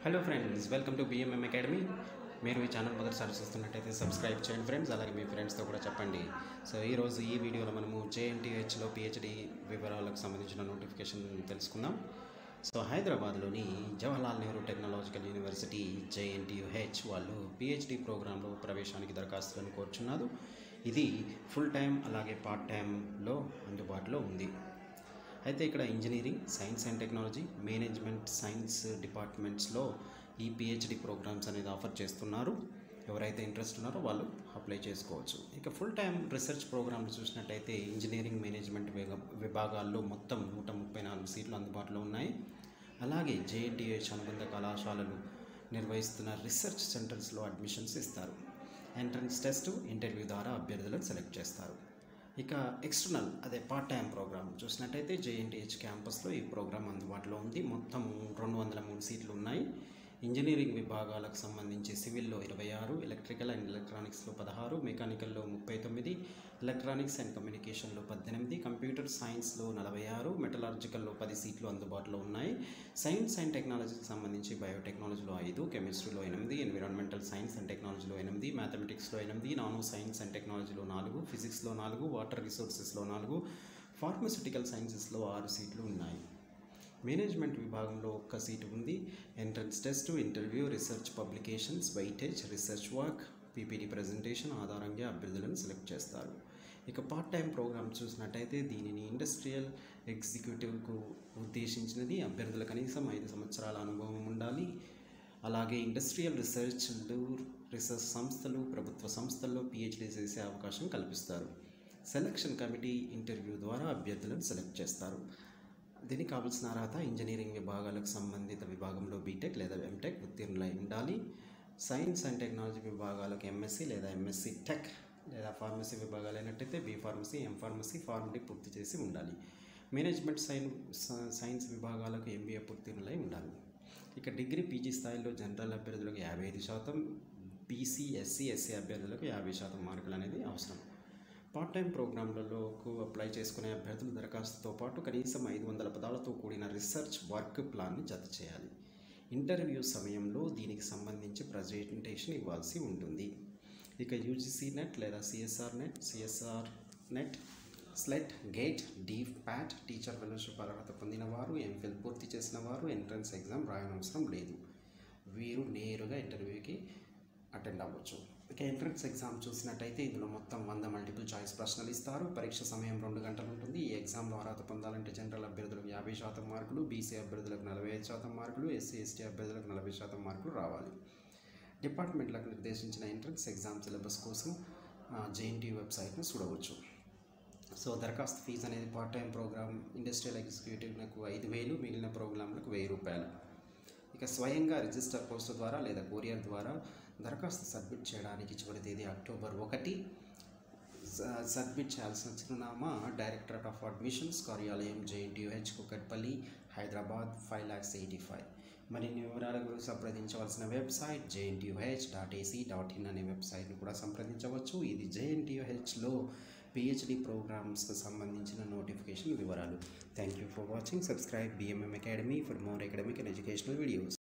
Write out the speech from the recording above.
hello friends welcome to BMM Academy మీరు ఈ channel మొదటిసారి చూస్తున్నట్టయితే సబ్స్క్రైబ్ చేయండి ఫ్రెండ్స్ అలాగే మీ ఫ్రెండ్స్తో కూడా చెప్పండి సో ఈరోజు ఈ వీడియోలో మనము జేఎన్టీహెచ్లో పిహెచ్డి వివరాలకు సంబంధించిన నోటిఫికేషన్ తెలుసుకుందాం సో హైదరాబాద్లోని Jawaharlal Nehru Technological University JNTUH వాళ్ళు పిహెచ్డి ప్రోగ్రాంలో ప్రవేశానికి దరఖాస్తులను కోరుచున్నారు ఇది ఫుల్ టైం అలాగే పార్ట్ టైంలో అందుబాటులో ఉంది అయితే ఇక్కడ engineering science and technology management science డిపార్ట్మెంట్స్లో ఈ పిహెచ్డి ప్రోగ్రామ్స్ అనేది ఆఫర్ చేస్తున్నారు ఎవరైతే ఇంట్రెస్ట్ ఉన్నారో వాళ్ళు అప్లై చేసుకోవచ్చు ఇక ఫుల్ టైం రీసెర్చ్ ప్రోగ్రామ్లు చూసినట్టయితే ఇంజనీరింగ్ మేనేజ్మెంట్ విభా- విభాగాల్లో మొత్తం నూట ముప్పై నాలుగు సీట్లు అందుబాటులో ఉన్నాయి అలాగే జేఎన్టీహెచ్ అనుబంధ కళాశాలలు నిర్వహిస్తున్న రీసెర్చ్ సెంటర్స్లో అడ్మిషన్స్ ఇస్తారు ఎంట్రన్స్ టెస్ట్ ఇంటర్వ్యూ ద్వారా అభ్యర్థులను సెలెక్ట్ చేస్తారు ఇక ఎక్స్టర్నల్ అదే పార్ట్ టైం ప్రోగ్రామ్ చూసినట్టయితే జేఎన్టీహెచ్ క్యాంపస్లో ఈ ప్రోగ్రామ్ అందుబాటులో ఉంది మొత్తం రెండు వందల మూడు సీట్లు ఉన్నాయి ఇంజనీరింగ్ విభాగాలకు సంబంధించి సివిల్లో ఇరవై ఆరు ఎలక్ట్రికల్ అండ్ ఎలక్ట్రానిక్స్లో పదహారు మెకానికల్లో ముప్పై తొమ్మిది ఎలక్ట్రానిక్స్ అండ్ కమ్యూనికేషన్లో పద్దెనిమిది కంప్యూటర్ సైన్స్లో నలభై ఆరు మెటలాజికల్లో పది సీట్లు అందుబాటులో ఉన్నాయి సైన్స్ అండ్ టెక్నాలజీకి సంబంధించి బయోటెక్నాలజీలో ఐదు కెమిస్ట్రీలో ఎనిమిది ఎన్విరాన్మెంటల్ సైన్స్ అండ్ టెక్నాలజీలో ఎనిమిది మ్యాథమెటిక్స్లో ఎనిమిది నానో సైన్స్ అండ్ టెక్నాలజీలో నాలుగు ఫిజిక్స్లో నాలుగు వాటర్ రిసోర్సెస్లో నాలుగు ఫార్మస్యూటికల్ సైన్సెస్లో ఆరు సీట్లు ఉన్నాయి మేనేజ్మెంట్ విభాగంలో ఒక్క సీటు ఉంది entrance test interview research publications weightage research work PPT presentation ఆధారంగా అభ్యర్థులను సెలెక్ట్ చేస్తారు ఇక పార్ట్ టైం ప్రోగ్రామ్ చూసినట్టయితే దీనిని ఇండస్ట్రియల్ ఎగ్జిక్యూటివ్కు ఉద్దేశించినది అభ్యర్థులు కనీసం ఐదు సంవత్సరాల అనుభవం ఉండాలి అలాగే ఇండస్ట్రియల్ రీసెర్చ్లు రీసెర్చ్ సంస్థలు ప్రభుత్వ సంస్థల్లో పిహెచ్డీ చేసే అవకాశం కల్పిస్తారు సెలక్షన్ కమిటీ ఇంటర్వ్యూ ద్వారా అభ్యర్థులను సెలెక్ట్ చేస్తారు దీనికి కావాల్సిన అర్హత ఇంజనీరింగ్ విభాగాలకు సంబంధిత విభాగంలో బీటెక్ లేదా ఎంటెక్ ఉత్తీర్ణులై ఉండాలి సైన్స్ అండ్ టెక్నాలజీ విభాగాలకు ఎంఎస్సి లేదా ఎంఎస్సి టెక్ లేదా ఫార్మసీ విభాగాలు అయినట్టయితే B pharmacy M pharmacy PharmD పూర్తి చేసి ఉండాలి మేనేజ్మెంట్ సైన్ సైన్స్ విభాగాలకు ఎంబీఏ పూర్తిర్ణులై ఉండాలి ఇక డిగ్రీ పీజీ స్థాయిలో జనరల్ అభ్యర్థులకు యాభై ఐదు శాతం బీసీ ఎస్సీ ఎస్సీ అభ్యర్థులకు యాభై శాతం మార్కులు అనేది అవసరం పార్ట్ టైం ప్రోగ్రాంలలోకి అప్లై చేసుకునే అభ్యర్థులు దరఖాస్తుతో పాటు కనీసం ఐదు వందల పదాలతో కూడిన రీసెర్చ్ వర్క్ ప్లాన్ని జత చేయాలి ఇంటర్వ్యూ సమయంలో దీనికి సంబంధించి ప్రజెంటేషన్ ఇవ్వాల్సి ఉంటుంది ఇక యూజీసీ నెట్ లేదా CSR NET CSR NET SLET GATE డీఫ్ ప్యాట్ టీచర్ ఫెలోషిప్ అర్హత పొందిన వారు ఎంఫిల్ పూర్తి చేసిన వారు ఎంట్రన్స్ ఎగ్జామ్ రాయనవసరం లేదు వీరు నేరుగా ఇంటర్వ్యూకి అటెండ్ అవ్వచ్చు ఇక ఎంట్రన్స్ ఎగ్జామ్ చూసినట్టయితే ఇందులో మొత్తం వంద మల్టిపుల్ చాయిస్ ప్రశ్నలు ఇస్తారు పరీక్ష సమయం రెండు గంటలు ఉంటుంది ఈ ఎగ్జామ్లో అర్హత పొందాలంటే జనరల్ అభ్యర్థులకు యాభై శాతం మార్కులు బీసీ అభ్యర్థులకు నలభై ఐదు శాతం మార్కులు ఎస్సీ ఎస్టీ అభ్యర్థులకు నలభై శాతం మార్కులు రావాలి డిపార్ట్మెంట్లకు నిర్దేశించిన ఎంట్రన్స్ ఎగ్జామ్ సిలబస్ కోసం జేఎన్టీ వెబ్సైట్ను చూడవచ్చు సో దరఖాస్తు ఫీజు అనేది పార్ట్ టైం ప్రోగ్రామ్ ఇండస్ట్రియల్ ఎగ్జిక్యూటివ్లకు ఐదు వేలు మిగిలిన ప్రోగ్రాంలకు వెయ్యి రూపాయలు ఇక స్వయంగా రిజిస్టర్ పోస్ట్ ద్వారా లేదా కొరియర్ ద్వారా దరఖాస్తు సబ్మిట్ చేయడానికి చివరి తేదీ అక్టోబర్ ఒకటి స- సబ్మిట్ చేయాల్సిన చిరునామా డైరెక్టరేట్ ఆఫ్ అడ్మిషన్స్ కార్యాలయం JNTUH Kukatpally Hyderabad five lakhs eighty five మరిన్ని వివరాల గురించి సంప్రదించవలసిన website JNTUH dot AC dot in అనే వెబ్సైట్ను కూడా సంప్రదించవచ్చు ఇది జేఎన్టీయూహెచ్లో పిహెచ్డి ప్రోగ్రామ్స్కి సంబంధించిన నోటిఫికేషన్ వివరాలు thank you for watching subscribe BMM Academy for more academic and educational videos